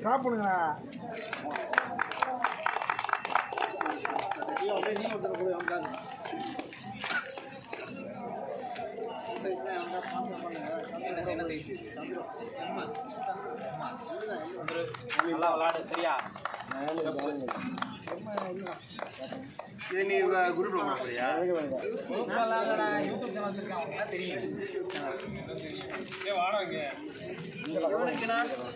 Drop பண்ணுங்கடா ஐயோ அப்படியே நீ ஒருத்தர் கூட வந்தாங்க என்ன சைஸ் நல்லா விளாடு சரியா இது நீ குரூப்ல போட போறியா யூடியூப் சேனல் வச்சிருக்கேன் அவங்களுக்கு தெரியும் இவனுக்குண்ணா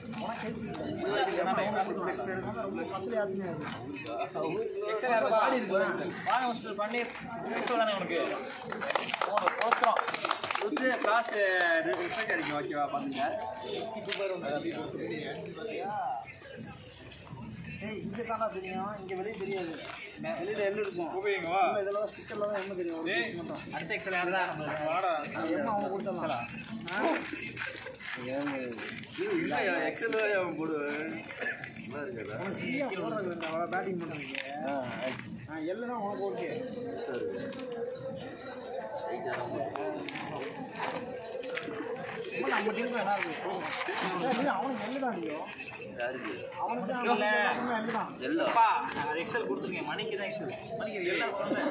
எக்ஸல் யாரோ பாடி இருக்கு வாங்க மிஸ்டர் பன்னீர் எக்ஸல் தானே உனக்கு போடு போச்சுரும் வந்து கிளாஸ் ரிஃப்ரெஷ் அடிக்கும் ஓகேவா பாத்துங்க ஏய் இங்கே தாண்டா தெரியும் இங்கே வெளியே தெரியாது வெளியில் எள்ளு இருக்கும் போவீங்கவா உள்ள இதெல்லாம் ஸ்டிக்கர்ல தான் என்ன தெரியும் ஒரு piece மட்டும் அடுத்த எக்ஸல் யார் தான் வாடா எம்மா அவங்க கொடுத்தலாம் இல்ல எக்ஸல் அவன் போடுவேன் சரியா போடுறது இல்லை அவ்வளோ பேட்டிங் பண்ணுறீங்க ஆ எள்ளுனா உனக்கு ஓகே சும்மா நம்ம டீமுக்கு என்ன இருக்கு அவனுக்கு எள்ளு தான் இல்லையோ அவனுக்கு தான் இல்ல. அவனுக்கு எள்ளு தான் அப்பா அது எக்ஸல் கொடுத்துருக்கேன் மணிக்கு தான் எக்ஸல் மணிக்கு எல்லாம்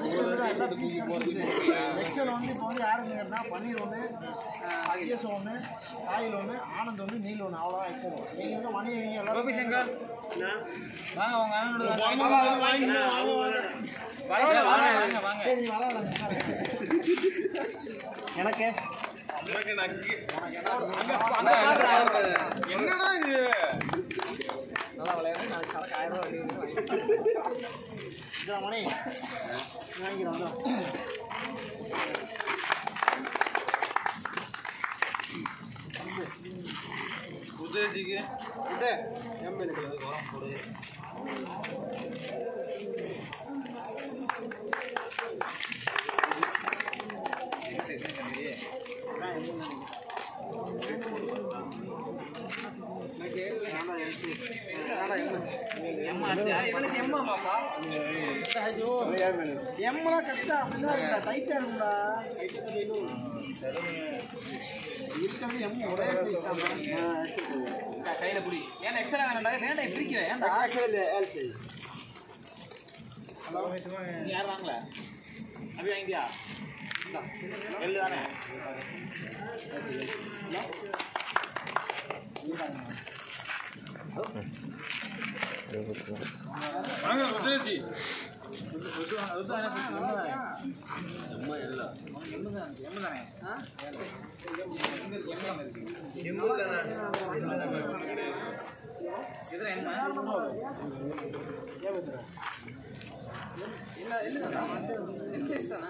எக்ஸல் வந்து இப்போ வந்து யாருக்கு கேட்டா பன்னீர் ஒன்று ஐஎஸ் ஒன்று சாயில் ஒன்று ஆனந்த் ஒன்று நீல் ஒன்று அவ்வளோதான் எக்ஸல் நீங்கள் வந்து மணி எல்லாரும் கோபி சங்கர் வாங்க வாங்க அண்ணனோட வாங்க வாங்க வாங்க வாங்க வாங்க சரி, நீ வர வேணாம். எனக்கு எனக்கு நக்கு அங்க என்னடா இது நல்லா விளையாடு நாளைக்கு சரக்கு ஆயிரம் ரூபாய் இதா மணி நீ வாங்கிக்கிறோம் வந்தோம் குதிரைக்கு விட்டு எம்பெலுக்கு இவனுக்கு எம்மா பாப்பா எம்மெல்லாம் கரெக்டாக அப்படிதான் இருக்குடா டைட்டாக இருக்கும்டா இருக்கிறது எம் ஒரே சைஸ் தான் கையில புடி ஏன் எக்ஸ்ட்ரா வேணாம்டா வேண்டாம் பிரிக்கிற ஏன்டா நீ யார் வாங்கல அபி வாங்கியா எள்ளு தானே வாங்க குதிரைஜி இதுல என்ன இல்ல இல்ல எல் சைஸ் தானே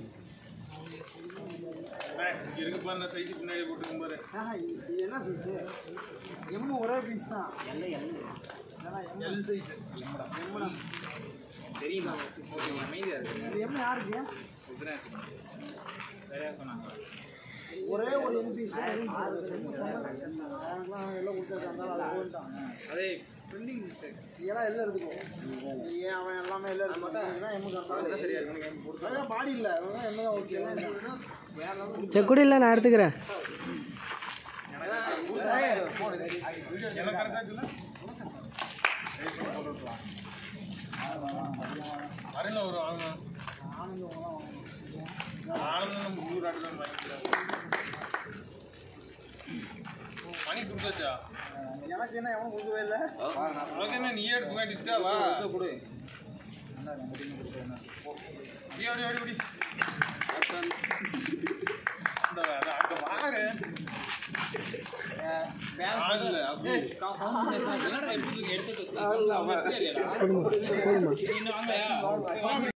இருக்கு பாரு சைடு பின்னாடி போட்டுக்கும் பாரு ஆஹா, இது இது என்ன சைஸு எம் ஒரே பீஸ் தான் எல்ல எல்ல ஏன்னா எம் எல் சைஸ் தெரியுமா ஓகே அமைதியா இருக்கு இது எம் யாருக்கு குதிரை வேற யார் சொன்னாங்க ஒரே ஒரு எம் பீஸ் தான் இருந்துச்சு அது ரொம்ப சொன்னாங்க. எனக்குலாம் எல்லாம் கொடுத்துருக்காங்க அதை போயிட்டான் அதே பிரிண்டிங் மிஸ்டேக் எல்லாம் எல்லாம் எடுத்துக்கோ ஏன் அவன் எல்லாமே எல்லாம் எடுத்துக்கிட்டான் எம் கரெக்டாக சரியா இருக்கு அதான் பாடி இல்லை அவன் என்ன தான் ஓகே சரி குடி இல்லை நான் எடுத்துக்கிறேன் எனக்கு கரெக்டா இருக்குல்ல வரல ஒரு ஆளுங்க ஆனந்தம் நம்ம ஊர் ஆட்டுதான் வாங்கிக்கிறாங்க மணி கொடுத்தாச்சா எனக்கு என்ன எவனும் கொடுக்கவே இல்லை உனக்கு என்ன நீ எடுத்து வேண்டிட்டா வா கொடு அப்படியே அப்படியே அப்படியே இந்த அதான் அங்க வாரு ஆடல அப்படி என்னடா எடுத்து எடுத்து வச்சு இன்னும் வாங்கலையா